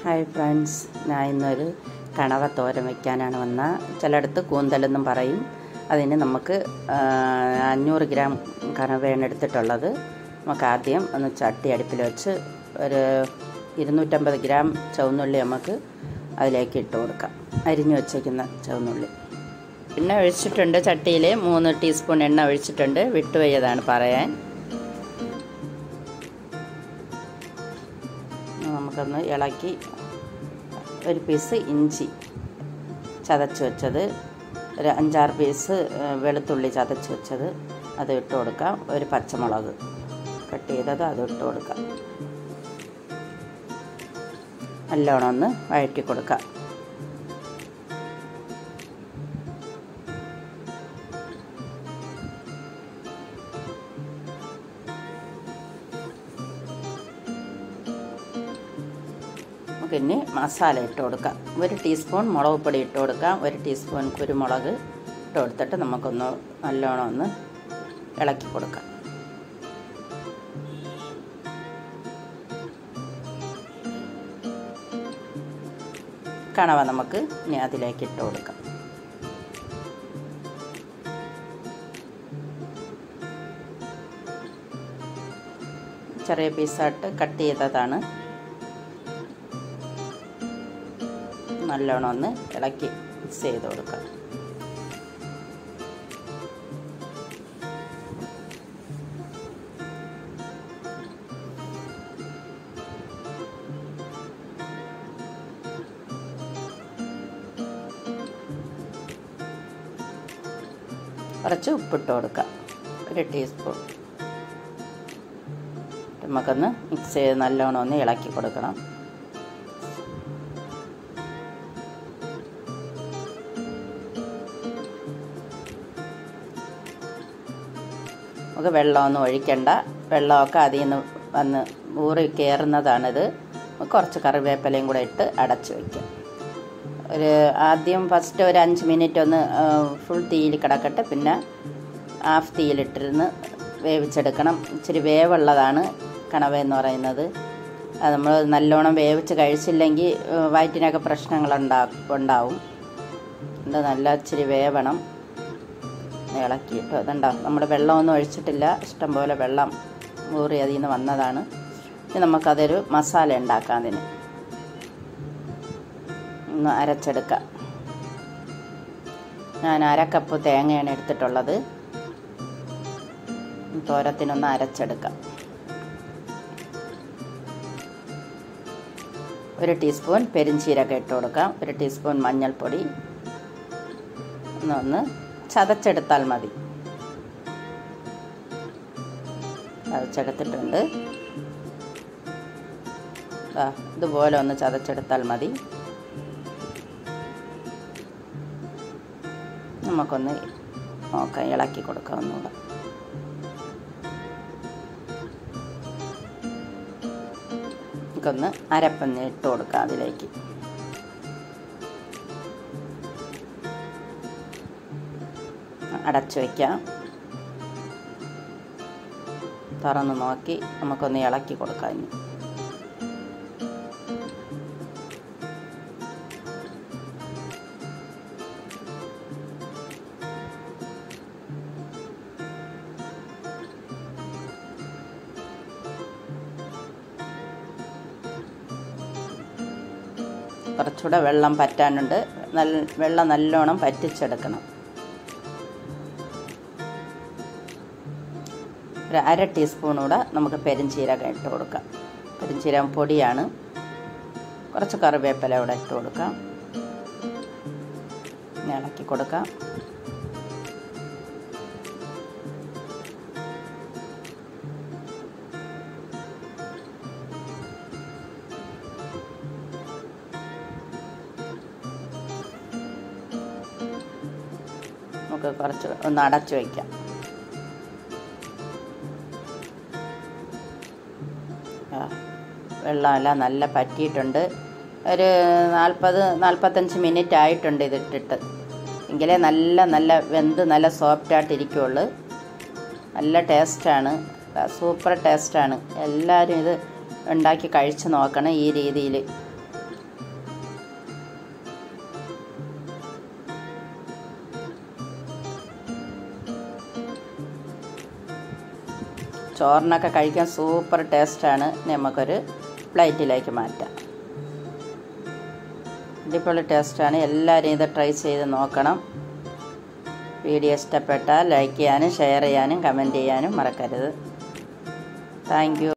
hi friends ഞാൻ ഇന്നൊരു കണവ തോരൻ വയ്ക്കാനാണ് വന്ന ചിലയിടത്ത് കൂന്തലെന്നും പറയും അതിന് നമുക്ക് ആ, അഞ്ഞൂറ് ഗ്രാം കണവയാണ് എടുത്തിട്ടുള്ളത് നമുക്ക് ആദ്യം ഒന്ന് ചട്ടി അടുപ്പിൽ വെച്ച് ഒരു ഇരുന്നൂറ്റമ്പത് ഗ്രാം ചുവന്നുള്ളി നമുക്ക് അതിലേക്ക് ഇട്ട് കൊടുക്കാം അരിഞ്ഞു വച്ചേക്കുന്ന ചുവന്നുള്ളി എണ്ണ ഒഴിച്ചിട്ടുണ്ട് ചട്ടിയിൽ മൂന്ന് ടീസ്പൂൺ എണ്ണ ഒഴിച്ചിട്ടുണ്ട് വിട്ടുപോയതാണ് പറയാൻ നമുക്കൊന്ന് ഇളക്കി ഒരു പീസ് ഇഞ്ചി ചതച്ച് വെച്ചത് ഒരു അഞ്ചാറ് പീസ് ഏഹ്, വെളുത്തുള്ളി ചതച്ച് വെച്ചത് അത് ഇട്ട് കൊടുക്കാം ഒരു പച്ചമുളക് കട്ട് ചെയ്തത് അത് ഇട്ട് കൊടുക്കാം നല്ലോണം ഒന്ന് വഴറ്റി കൊടുക്കാം നമുക്ക് ഇനി മസാല ഇട്ട് കൊടുക്കാം ഒരു ടീസ്പൂൺ മുളക് പൊടി ഇട്ട് കൊടുക്കാം ഒരു ടീസ്പൂൺ കുരുമുളക് ഇട്ട് കൊടുത്തിട്ട് നമുക്കൊന്ന് നല്ലോണം ഒന്ന് ഇളക്കി കൊടുക്കാം കണവ നമുക്ക് ഇനി അതിലേക്ക് ഇട്ട് കൊടുക്കാം ചെറിയ പീസായിട്ട് കട്ട് ചെയ്തതാണ് നല്ലോണം ഒന്ന് ഇളക്കി മിക്സ് ചെയ്ത് കൊടുക്കാം കുറച്ച് ഉപ്പിട്ട് കൊടുക്കാം ഒരു ടീസ്പൂൺ നമുക്കൊന്ന് മിക്സ് ചെയ്ത് നല്ലോണം ഒന്ന് ഇളക്കി കൊടുക്കണം നമുക്ക് വെള്ളമൊന്നും ഒഴിക്കണ്ട വെള്ളമൊക്കെ അതിൽ നിന്ന് വന്ന് ഊറി കയറുന്നതാണിത് കുറച്ച് കറിവേപ്പിലയും കൂടെ ഇട്ട് അടച്ചു വയ്ക്കാം ഒരു ആദ്യം ഫസ്റ്റ് ഒരു അഞ്ച് മിനിറ്റ് ഒന്ന് ഫുൾ തീയിൽ കിടക്കട്ടെ പിന്നെ ഹാഫ് തീയിലിട്ടിരുന്ന് വേവിച്ചെടുക്കണം ഇച്ചിരി വേവുള്ളതാണ് കണവ എന്ന് പറയുന്നത് അത് നമ്മൾ നല്ലോണം വേവിച്ച് കഴിച്ചില്ലെങ്കിൽ ഏഹ്, വയറ്റിനൊക്കെ പ്രശ്നങ്ങളുണ്ടാ ഉണ്ടാവും ഇത് നല്ല ഇച്ചിരി വേവണം ഇളക്കിയിട്ട് അതുണ്ടാവും നമ്മൾ വെള്ളമൊന്നും ഒഴിച്ചിട്ടില്ല ഇഷ്ടംപോലെ വെള്ളം ഊറി അതിൽ നിന്ന് വന്നതാണ് ഇനി നമുക്കതൊരു മസാല ഉണ്ടാക്കാം അതിന് ഒന്ന് അരച്ചെടുക്കാം ഞാൻ അര കപ്പ് തേങ്ങയാണ് എടുത്തിട്ടുള്ളത് തോരത്തിനൊന്ന് അരച്ചെടുക്കാം ഒരു ടീസ്പൂൺ പെരിഞ്ചീരകം ഇട്ട് കൊടുക്കാം ഒരു ടീസ്പൂൺ മഞ്ഞൾപ്പൊടി ഒന്ന് ചതച്ചെടുത്താൽ മതി ചതച്ചെടുത്തിട്ടുണ്ട് ദാ ഇതുപോലെ ഒന്ന് ചതച്ചെടുത്താൽ മതി നമുക്കൊന്ന് നോക്കാം ഇളക്കി കൊടുക്കാം ഒന്നുകൂടെ നമുക്കൊന്ന് അരപ്പഞ്ഞ് ഇട്ട് കൊടുക്കാം അതിലേക്ക് അടച്ചു വയ്ക്കാം തുറന്ന് നോക്കി നമുക്കൊന്ന് ഇളക്കി കൊടുക്കാം ഇനി കുറച്ചുകൂടെ വെള്ളം പറ്റാനുണ്ട് നല്ല വെള്ളം നല്ലോണം പറ്റിച്ചെടുക്കണം ഒരു അര ടീസ്പൂൺ കൂടെ നമുക്ക് പെരിഞ്ചീരകം ഇട്ട് കൊടുക്കാം പെരിഞ്ചീരകം പൊടിയാണ് കുറച്ച് കറിവേപ്പില ഇവിടെ ഇട്ട് കൊടുക്കാം ഇനി ഇളക്കി കൊടുക്കാം നമുക്ക് കുറച്ച് ഒന്ന് അടച്ചു വയ്ക്കാം ആ, വെള്ളമെല്ലാം നല്ല പറ്റിയിട്ടുണ്ട് ഒരു നാൽപ്പത് നാൽപ്പത്തഞ്ച് മിനിറ്റ് ആയിട്ടുണ്ട് ഇതിട്ടിട്ട് എങ്കിലേ നല്ല നല്ല വെന്ത് നല്ല സോഫ്റ്റായിട്ട് ഇരിക്കുകയുള്ളു നല്ല ടേസ്റ്റാണ് സൂപ്പർ ടേസ്റ്റാണ് എല്ലാവരും ഇത് ഉണ്ടാക്കി കഴിച്ച് നോക്കണം ഈ രീതിയിൽ ചോറിനൊക്കെ കഴിക്കാൻ സൂപ്പർ ടേസ്റ്റാണ് നമുക്കൊരു പ്ലേറ്റിലേക്ക് മാറ്റാം അടിപൊളി ടേസ്റ്റാണ് എല്ലാവരും ഇത് ട്രൈ ചെയ്ത് നോക്കണം വീഡിയോ ഇഷ്ടപ്പെട്ടാൽ ലൈക്ക് ചെയ്യാനും ഷെയർ ചെയ്യാനും കമൻറ്റ് ചെയ്യാനും മറക്കരുത് താങ്ക്